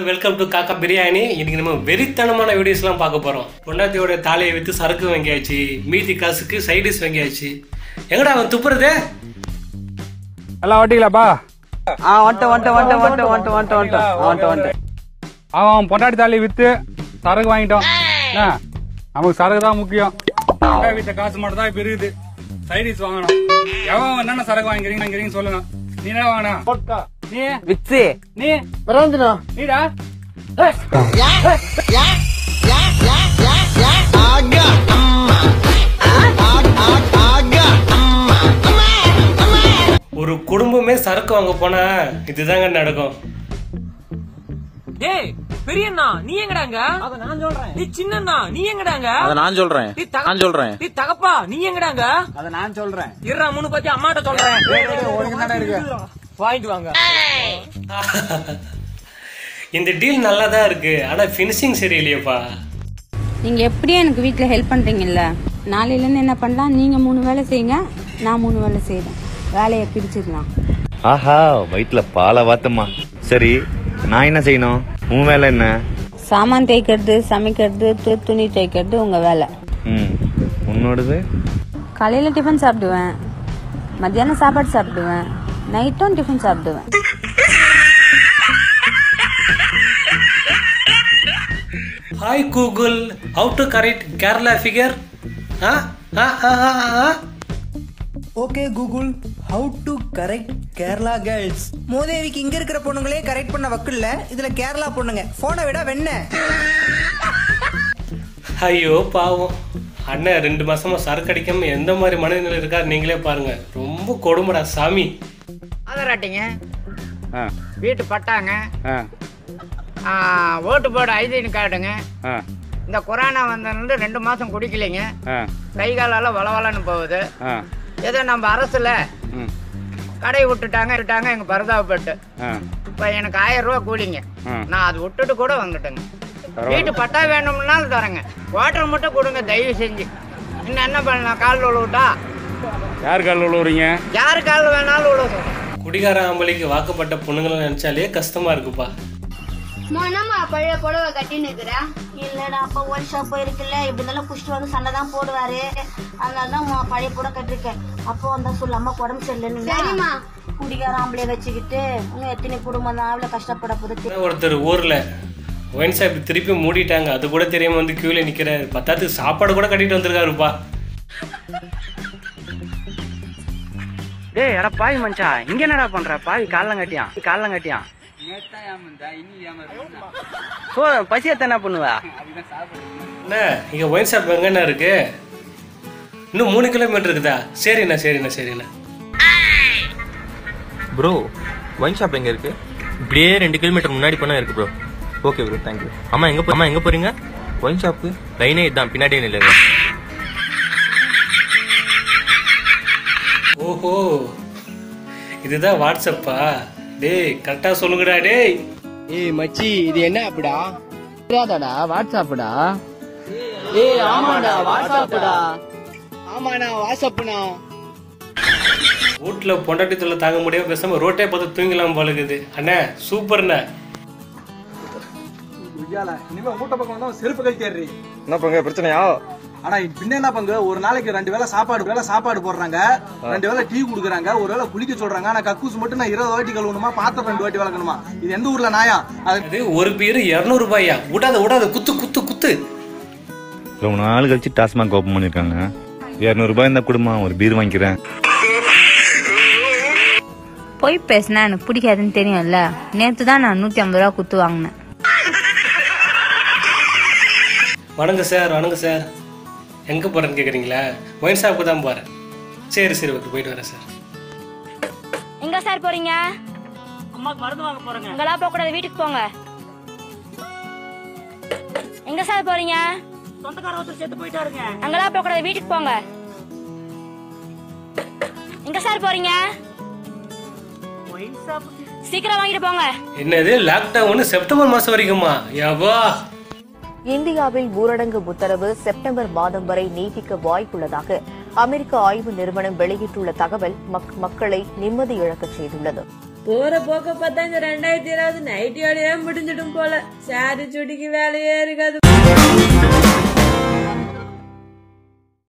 Welcome to காக்கா பிரியாணி இன்னைக்கு நம்ம வெறித்தனமான வீடியோஸ்லாம் பார்க்க போகிறோம் பொண்டாட்டியோட தாலியை விற்று சரக்கு வாங்கியாச்சு மீதி காசுக்கு சைடிஸ் வாங்கியாச்சு எங்கடா அவன் துப்புறது எல்லாம் வட்டிக்கலாப்பா ஆ வந்துட்டேன் வந்துட்டேன் வந்துட்டேன் வந்துட்டேன் வந்துட்டேன் வந்துட்டேன் வந்துட்டேன் வந்துட்டேன் வந்துட்டேன் அவன் அவன் பொண்டாட்டி தாலி வித்து சரக்கு வாங்கிட்டோம் என்ன நமக்கு சரக்கு தான் முக்கியம் அக்கா வீட்டு காசு மட்டும் தான் இப்ப இருக்குது சைடிஸ் வாங்கணும் எவன் என்னென்ன சரக்கு வாங்கிக்கிறீங்க வாங்கிக்கிறீங்க சொல்லுங்க நீ என்ன வாங்கினா நீ விக்ஸு நீ நீடா ஒரு குடும்பமே சரக்கு வாங்க போனா இதுதாங்க நடக்கும் டேய் பெரியண்ணா நீ எங்கடாங்க அத நான் சொல்றேன் நீ சின்னண்ணா நீ எங்கடாங்க அத நான் சொல்றேன் நீ தக- நான் சொல்றேன் நீ தகப்பா நீ எங்கடாங்க அதை நான் சொல்றேன் இருடா மூணு பத்தி அம்மாட்ட சொல்றேன் வாங்கிட்டு வாங்க இந்த டீல் நல்லா தான் இருக்கு ஆனால் ஃபினிஷிங் சரியில்லையேப்பா நீங்கள் எப்படியும் எனக்கு வீட்டில் ஹெல்ப் பண்ணுறீங்கல்ல நாளையிலேருந்து என்ன பண்ணலாம் நீங்கள் மூணு வேலை செய்யுங்க நான் மூணு வேலை செய்கிறேன் வேலையை பிரிச்சுக்கலாம் ஆஹா வயிற்றுல பாலை வாத்தம்மா சரி நான் என்ன செய்யணும் உன் வேலை என்ன சாமான் தேய்க்கிறது சமைக்கிறது து துணி தேய்க்கிறது உங்கள் வேலை ம் உன்னோடது காலையில் டிஃபன் சாப்பிடுவேன் மத்தியானம் சாப்பாடு சாப்பிடுவேன் நைட்டும் டிஃபன் சாப்பிடுவேன் hi Google how to correct Kerala figure ஆ ஆ ஆ ஆ, ஆ okay Google how to correct Kerala girls மோதேவிக்கு இங்க இருக்கிற பொண்ணுங்களே கரெக்ட் பண்ண வக்கில்ல இதுல கேரளா பொண்ணுங்க போனை விட வெண்ண ஐயோ பாவம் அண்ணன் ரெண்டு மாசமா சரக்கு அடிக்காம எந்த மாதிரி மனநிலை இருக்காரு நீங்களே பாருங்க ரொம்ப கொடுமைடா சாமி ஆதராட்டிங்க ஆ வீட்டு பட்டாங்க ஆ ஆ, ஓட்டு போட ஐடின் கார்டுங்க ஆ இந்த கொரோனா வந்ததுலேருந்து ரெண்டு மாதம் குடிக்கலைங்க ஆ கை காலெல்லாம் வளவலன்னு போகுது ஆ ஏதோ நம்ம அரசில் ம் கடை விட்டுட்டாங்க விட்டாங்க எங்கள் பரதாபப்பட்டு ஆ இப்போ எனக்கு ஆயிரம் ரூபா கூலிங்க ம். நான் அது விட்டுட்டு கூட வந்துட்டேங்க வீட்டு பட்டா வேணும்னாலும் தரேங்க வாட்டர் மட்டும் கொடுங்க தயவு செஞ்சு இன்னும் என்ன பண்ணலாம் கால் விழுவிட்டா யார் காலில் விழுவுறீங்க யார் கால் வேணாலும் விழுவும் குடிகார ஆம்பளைக்கு வாக்கப்பட்ட பொண்ணுங்களை நினைச்சாலே கஷ்டமா இருக்குப்பா என்னம்மா பழைய புடவை கட்டின்னு இருக்கிற இல்லடா அப்பா ஒர்க் ஷாப் போயிருக்குல்ல இப்படி இருந்தாலும் குஷ்டு வந்து சண்டை தான் போடுவாரு அதனால தான் உன் பழைய புடவை கட்டிருக்கேன் அப்போ வந்தா சொல்லு அம்மா உடம்பு சரியில்லைன்னு சரிம்மா குடிகார ஆம்பளைய வச்சுக்கிட்டு இன்னும் எத்தனை குடும்பம் தான் அவ்வளோ கஷ்டப்பட போகுது ஒருத்தர் ஊர்ல ஒயின் ஷாப் திருப்பி மூடிட்டாங்க அது கூட தெரியாம வந்து கியூல நிக்கிறாரு பத்தாத்துக்கு சாப்பாடு கூட கட்டிட்டு வந்திருக்காருப்பா டேய் எடா பாய் மஞ்சா இங்க என்னடா பண்ற பாய் காலம் கட்டியான் காலம் கட்டியான் சோ பசியத்தை என்ன பண்ணுவா என்ன இங்க ஒயின் ஷாப் எங்கண்ணா இருக்கு இன்னும் மூணு கிலோமீட்டர் இருக்குதா சரிண்ணா சரிண்ணா சரிண்ணா ப்ரோ ஒயின் ஷாப் எங்க இருக்கு இப்படியே ரெண்டு கிலோமீட்டர் முன்னாடி போனா இருக்கு ப்ரோ ஓகே ப்ரோ தேங்க்யூ அம்மா எங்க போ- அம்மா எங்க போறீங்க ஒயின் ஷாப்பு லைனே இதுதான் பின்னாடியே நில்லுங்க ஓஹோ இதுதான் வாட்ஸ்அப்பா டேய் கரெக்டா சொல்லுங்கடா டேய் ஏய் மச்சி இது என்ன அப்படிடா தெரியாதாடா வாட்ஸ்அப்டா ஏய் ஆமாடா வாட்ஸ்அப்டா ஆமாண்ணா வாட்ஸ்அப்ண்ணா வீட்டுல பொண்டாட்டி தொல்லை தாங்க முடியாம பேசாம ரோட்டே பார்த்து தூங்கலாம் போல இருக்குது அண்ணா சூப்பர்ண்ணா இனிமே மூட்டை பக்கம் வந்தா செருப்பு கை தேடுறி என்ன பங்க பிரச்சனையா ஆனா பின்ன என்ன பங்கு ஒரு நாளைக்கு ரெண்டு வேளை சாப்பாடு வேளை சாப்பாடு போடுறாங்க ரெண்டு வேளை டீ குடுக்குறாங்க ஒரு வேளை குளிக்க சொல்றாங்க ஆனா கக்கூஸ் மட்டும் நான் இருபது வாட்டி கழுவணுமா பாத்திரம் ரெண்டு வாட்டி வளர்க்கணுமா இது எந்த ஊர்ல நாயா அது அது ஒரு பீர் இரநூறு ரூபாயா விடாத விடாத குத்து குத்து குத்து ரொம்ப நாள் கழிச்சு டாஸ்மாக் ஓப்பன் பண்ணியிருக்காங்க இரநூறுபா இருந்தால் கொடுமா ஒரு பீர் வாங்கிக்கிறேன் போய் பேசினா எனக்கு பிடிக்காதுன்னு தெரியும்ல நேற்று தான் நான் நூற்றி ஐம்பது ரூபா குத்து வாங்கினேன் வணங்க சார் வணங்க சார் எங்க போறேன்னு கேக்குறீங்களா ஒயின் ஷாப்புக்கு தான் போறேன் சரி சரி ஓகே போயிட்டு வரேன் சார் எங்க சார் போறீங்க அம்மாக்கு மருந்து வாங்க போறேங்க அங்கெல்லாம் போக கூடாது வீட்டுக்கு போங்க எங்க சார் போறீங்க சொந்தக்கார ஒருத்தர் சேர்த்து போயிட்டாருங்க அங்கெல்லாம் போக கூடாது வீட்டுக்கு போங்க எங்க சார் போறீங்க சீக்கிரம் வாங்கிட்டு போங்க என்னது லாக்டவுன் செப்டம்பர் மாசம் வரைக்குமா யாபா இந்தியாவில் ஊரடங்கு உத்தரவு செப்டம்பர் மாதம் வரை நீட்டிக்க வாய்ப்புள்ளதாக அமெரிக்க ஆய்வு நிறுவனம் வெளியிட்டுள்ள தகவல் மக்- மக்களை நிம்மதி இழக்கச் செய்துள்ளது போற போக்க பார்த்தா இந்த ரெண்டாயிரத்தி இருபது நைட்டியோடய முடிஞ்சிடும் போல சாரி சுடிக்கு வேலையே இருக்காது